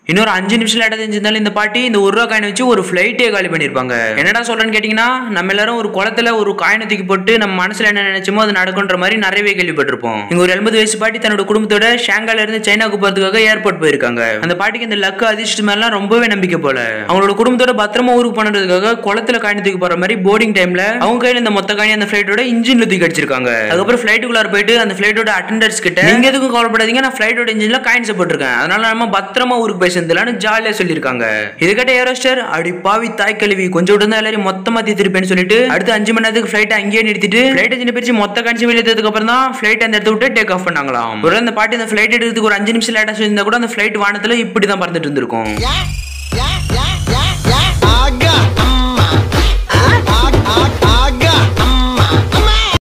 இன்னொரு அஞ்சு நிமிஷம் லேட்டா தெரிஞ்சிருந்தாலும் இந்த பாட்டி இந்த ஒரு ரூபா காயின் வச்சு ஒரு ஃபிளைட்டே காலி பண்ணிருப்பாங்க என்னடா சொல்றேன்னு கேட்டீங்கன்னா நம்ம எல்லாரும் ஒரு குளத்துல ஒரு காயினை தூக்கி போட்டு நம்ம மனசுல என்ன நினைச்சோமோ அது நடக்குன்ற மாதிரி நிறையவே கேள்விப்பட்டிருப்போம் இங்க ஒரு எண்பது வயசு பாட்டி தன்னோட குடும்பத்தோட ஷாங்கால இருந்து சைனாக்கு போறதுக்காக ஏர்போர்ட் போயிருக்காங்க அந்த பாட்டிக்கு இந்த லக்கு அதிர்ஷ்டம் மேலாம் ரொம்பவே நம்பிக்கை போல அவங்களோட குடும்பத்தோட பத்திரமா ஊருக்கு பண்ணுறதுக்காக குளத்துல காயின் தூக்கி போற மாதிரி போர்டிங் டைம்ல அவங்க கையில இந்த மொத்த காயின் அந்த ஃபிளைட்டோட இன்ஜின்ல தூக்கி அடிச்சிருக்காங்க அதுக்கப்புறம் ஃபிளைட்டுக்குள்ளார போயிட்டு அந்த ஃபிளைட்டோட அட்டண்டர்ஸ் கிட்ட நீங்க எதுக்கும் கவலைப்படாதீங்க நான் ஃபிளைட்டோட இன்ஜின்ல காயின்ஸ் போட்டிருக்கேன் அதனால நம்ம பத்திரமா ஊருக்கு போய் சேர்ந்துலான்னு ஜாலியா சொல்லியிருக்காங்க இது கேட்ட ஏரோஸ்டர் அடி பாவி தாய் கழுவி கொஞ்சம் விட்டு தான் எல்லாரும் மொத்தமா தீர்த்திருப்பேன்னு சொல்லிட்டு அடுத்து அஞ்சு மணி நேரத்துக்கு ஃபிளைட் அங்கேயே நிறுத்திட்டு ஃபிளைட் இன்ஜின் பிரிச்சு மொத்த காயின்ஸ் வெளியே எடுத்ததுக்கு அப்புறம் தான் ஃபிளைட் அந்த இடத்த விட்டு டேக் ஆஃப் பண்ணாங்களாம் ஒரு அந்த பாட்டி அந்த ஃபிளைட் எடுக்கிறதுக்கு ஒரு அஞ்சு நிமிஷம் லேட்டா சொல்லியிருந்தா கூட அந்த ஃபிளைட் வானத்துல இப்படி தான் பறந்துட்டு இருந்திருக்கும் ஆகா அம்மா ஆ, ஆ, ஆ,